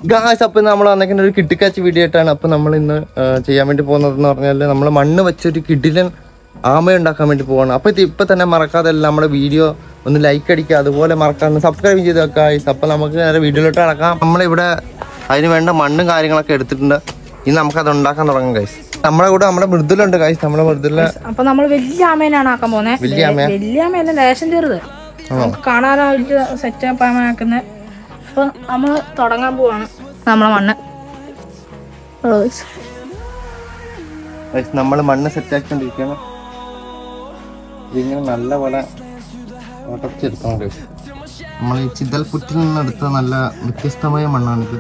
Guys അപ്പൊ നമ്മൾ വന്നേക്കുന്ന ഒരു കിട്ടിക്കാച്ച് വീഡിയോ ആയിട്ടാണ് അപ്പൊ നമ്മൾ ഇന്ന് ആ, ചെയ്യാൻ വേണ്ടി പോകുന്നതെന്ന് പറഞ്ഞാൽ നമ്മൾ മണ്ണ് വെച്ചൊരു കിടിലൻ ആമ ഉണ്ടാക്കാൻ വേണ്ടി പോവാണ് അപ്പൊ ഇത് ഇപ്പൊ തന്നെ മറക്കാതെ എല്ലാം നമ്മുടെ വീഡിയോ ഒന്ന് ലൈക്ക് അടിക്കുക അതുപോലെ മറക്കാതെ സബ്സ്ക്രൈബ് ചെയ്ത് വെക്കുക ഗായ്സ് അപ്പൊ നമുക്ക് നേരെ വീഡിയോയിലോട്ട് നടക്കാം നമ്മളിവിടെ അതിന് വേണ്ട മണ്ണും കാര്യങ്ങളൊക്കെ എടുത്തിട്ടുണ്ട് ഇനി നമുക്കത് ഉണ്ടാക്കാൻ തുടങ്ങാം ഗൈസ് നമ്മുടെ കൂടെ നമ്മുടെ മൃദുലുണ്ട് ഗൈസ് നമ്മുടെ മൃദുല അപ്പൊ നമ്മൾ വലിയ ആമേനാണ് ആക്കാൻ പോകുന്നത് വലിയ ആമയാ? വലിയ ആമയല്ല ലേശം ചെറുത് നമുക്ക് കാണാനായിട്ട് സെറ്റപ്പ് ആക്കുന്നത് അപ്പൊ നമ്മൾ തുടങ്ങാൻ പോവാണ് നമ്മളെ മണ്ണ് നമ്മൾ മണ്ണ് സെറ്റ് ആക്കിക്കൊണ്ടിരിക്കുകയാണ് ഇതിങ്ങനെ നല്ല പോലെ ഉടച്ചെടുക്കണം ഗൈസ് നമ്മൾ ഈ ചിതൽപുറ്റിൽ നിന്നെടുത്ത നല്ല വ്യത്യസ്തമായ മണ്ണാണിത്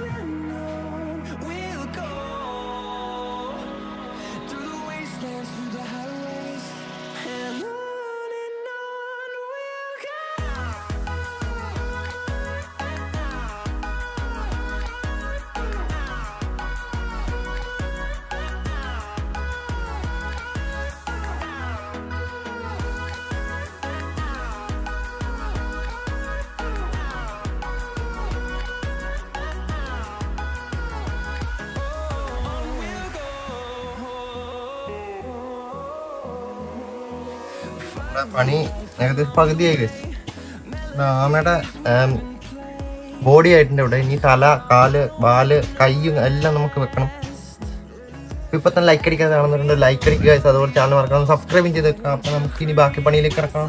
നമ്മുടെ പണി ഏകദേശം പകുതിയായി ഗൈസ് ആമയുടെ ബോഡി ആയിട്ടുണ്ട് ഇവിടെ ഇനി തല കാല് വാല് കൈയും എല്ലാം നമുക്ക് വെക്കണം ഇപ്പൊ ഇപ്പൊ തന്നെ ലൈക്ക് അടിക്കാതെ കാണുന്നുണ്ട് ലൈക്ക് അടിക്കുക guys. അതുപോലെ ചാനൽ മറക്കണം സബ്സ്ക്രൈബും ചെയ്ത് വെക്കാം അപ്പൊ നമുക്ക് ഇനി ബാക്കി പണിയിലേക്ക് കിടക്കണം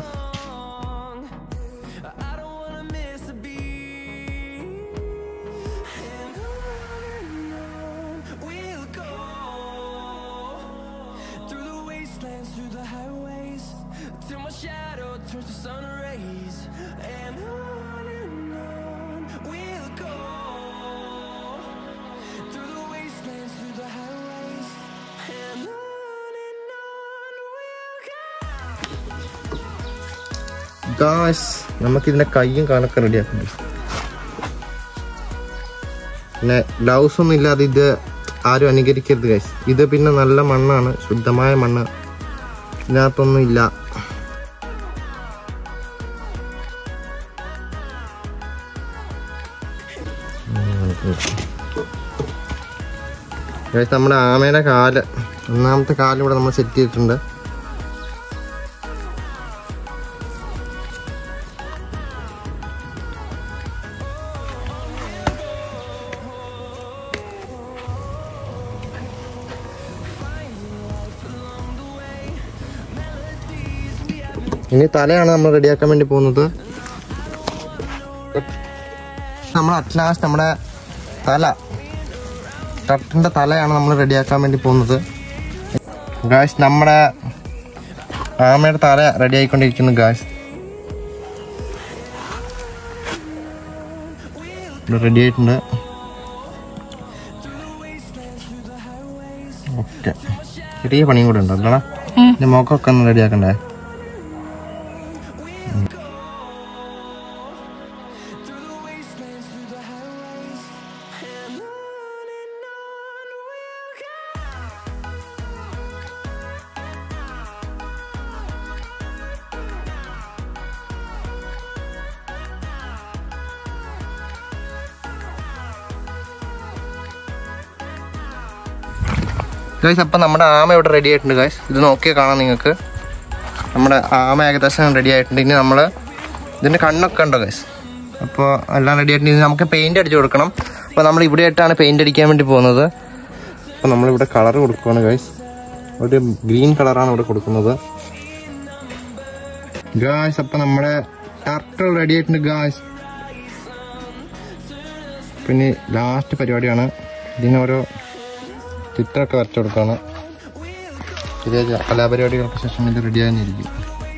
ഗായ്സ് നമുക്ക് ഇതിന്റെ കൈയും കാലൊക്കെ റെഡിയാക്കണം പിന്നെ ഗ്ലൗസ് ഒന്നും ഇല്ലാതെ ഇത് ആരും അനുകരിക്കരുത് ഗൈസ് ഇത് പിന്നെ നല്ല മണ്ണാണ് ശുദ്ധമായ മണ്ണ് ഇതിനകത്തൊന്നും ഇല്ല ഗൈസ് നമ്മുടെ ആമയുടെ കാല് ഒന്നാമത്തെ കാല് ഇവിടെ നമ്മൾ സെറ്റ് ചെയ്തിട്ടുണ്ട് ഇനി തലയാണ് നമ്മൾ റെഡിയാക്കാൻ വേണ്ടി പോകുന്നത് നമ്മൾ അറ്റ്ലാസ്റ്റ് നമ്മുടെ തല ടട്ടിന്റെ തലയാണ് നമ്മൾ റെഡിയാക്കാൻ വേണ്ടി പോകുന്നത് ഗായ്സ് നമ്മുടെ ആമയുടെ തല റെഡി ആയിക്കൊണ്ടിരിക്കുന്നു ഗായ്സ് റെഡി ആയിട്ടുണ്ട് ഓക്കെ ചെറിയ പണിയും കൂടെ ഉണ്ട് അല്ലടാ എന്റെ മുഖമൊക്കെ ഒന്ന് റെഡിയാക്കണ്ടേ ഗൈസ് അപ്പം നമ്മുടെ ആമ ഇവിടെ റെഡി ആയിട്ടുണ്ട് ഗൈസ് ഇത് നോക്കിയാൽ കാണാം നിങ്ങൾക്ക് നമ്മുടെ ആമ ഏകദേശം റെഡി ആയിട്ടുണ്ട് ഇനി നമ്മൾ ഇതിൻ്റെ കണ്ണൊക്കെ ഉണ്ടോ ഗൈസ് അപ്പോൾ എല്ലാം റെഡി ആയിട്ടുണ്ട് ഇനി നമുക്ക് പെയിന്റ് അടിച്ചു കൊടുക്കണം അപ്പോൾ നമ്മൾ ഇവിടെ ആയിട്ടാണ് പെയിന്റ് അടിക്കാൻ വേണ്ടി പോകുന്നത് അപ്പോൾ നമ്മളിവിടെ കളർ കൊടുക്കുകയാണ് ഗൈസ് ഒരു ഗ്രീൻ കളറാണ് ഇവിടെ കൊടുക്കുന്നത് ഗായ്സ് അപ്പം നമ്മുടെ ടർട്ടിൽ റെഡി ആയിട്ടുണ്ട് ഗായ്സ് പിന്നെ ലാസ്റ്റ് പരിപാടിയാണ് ഇതിന് ഓരോ ചിത്രമൊക്കെ വരച്ചു കൊടുക്കുകയാണ് ചെറിയ കലാപരിപാടികൾക്ക് ശേഷം ഇത് റെഡി ആയിരിക്കും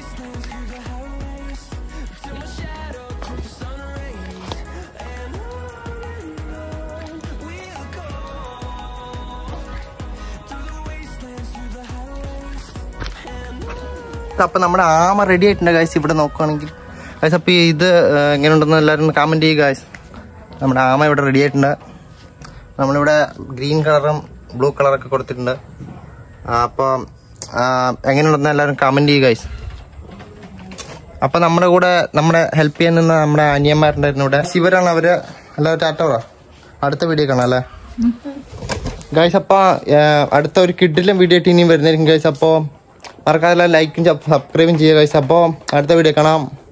അപ്പൊ നമ്മുടെ ആമ റെഡി ആയിട്ടുണ്ട് ഗായ്സ് ഇവിടെ നോക്കുവാണെങ്കിൽ ഗായ്സ് അപ്പൊ ഇത് ഏഹ്, എങ്ങനെയുണ്ടെന്ന് എല്ലാവരും കമന്റ് ചെയ്യുക ഗായ്സ് നമ്മുടെ ആമ ഇവിടെ റെഡി ആയിട്ടുണ്ട് നമ്മളിവിടെ ഗ്രീൻ കളറും ബ്ലൂ കളറൊക്കെ കൊടുത്തിട്ടുണ്ട് ആ, അപ്പോൾ ആ, എങ്ങനെയുണ്ടെന്ന് എല്ലാവരും കമന്റ് ചെയ്യുക ഗൈസ് അപ്പൊ നമ്മുടെ കൂടെ നമ്മുടെ ഹെൽപ്പ് ചെയ്യാൻ നിന്ന നമ്മുടെ അനിയന്മാരുണ്ടായിരുന്നു ഇവിടെ ശിവരാണ് അവര് എല്ലാവരും ടാറ്റ പറ അടുത്ത വീഡിയോ കാണാം അല്ലേ ഗൈസ് അപ്പൊ അടുത്ത ഒരു കിഡിലും വീഡിയോ ആയിട്ട് ഇനിയും വരുന്നതായിരിക്കും ഗൈസ് അപ്പോ മറക്കാതെ ലൈക്കും സബ്സ്ക്രൈബും ചെയ്യുക ഗൈസ് അപ്പോ അടുത്ത വീഡിയോ കാണാം